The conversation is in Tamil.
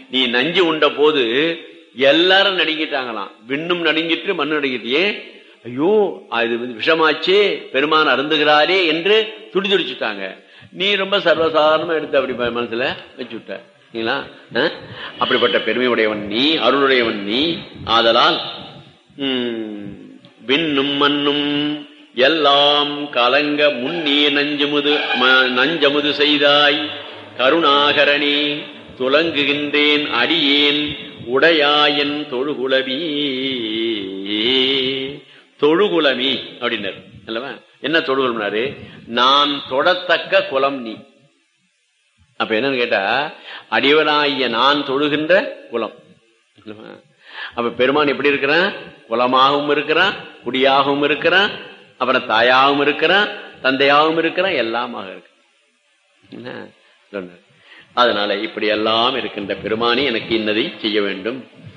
நீ நஞ்சு உண்ட போது எல்லாரும் நடுங்கிட்டாங்களாம் விண்ணும் நடுங்கிட்டு மண்ணு நடுங்கிட்டு ஏன் ஐயோ அது வந்து விஷமாச்சே பெருமான் அருந்துகிறாரே என்று துடி துடிச்சுட்டாங்க நீ ரொம்ப சர்வசாதாரணமா எடுத்து அப்படி ம- மனசுல வச்சு விட்ட சரிங்களா? அஹ்? அப்படிப்பட்ட பெருமையுடையவன் நீ அருளுடையவன் நீ ஆதலால் ம், விண்ணும் மண்ணும் எல்லாம் கலங்க முன்னே நஞ்சமுது ம- நஞ்சமுது செய்தாய் கருணாகரணி துலங்குகின்றேன் அடியேன் உடையாயன் தொழுகுலவி தொழுகுலமி அப்படின்னாரு அல்லவா என்ன தொழுகுலம்னாரு நான் தொடத்தக்க குலம் நீ அப்ப என்னன்னு கேட்டா அடியவனாகிய நான் தொழுகின்ற குலம் அல்லவா? அப்ப பெருமான் எப்படி இருக்கிறான் குலமாகவும் இருக்கிறான் குடியாகவும் இருக்கிறான் அப்புறம் தாயாகவும் இருக்கிறான் தந்தையாகவும் இருக்கிறான் எல்லாமாக இருக்கு என்ன சொன்னார் அதனால இப்படி எல்லாம் இருக்கின்ற பெருமானி எனக்கு இன்னதை செய்ய வேண்டும்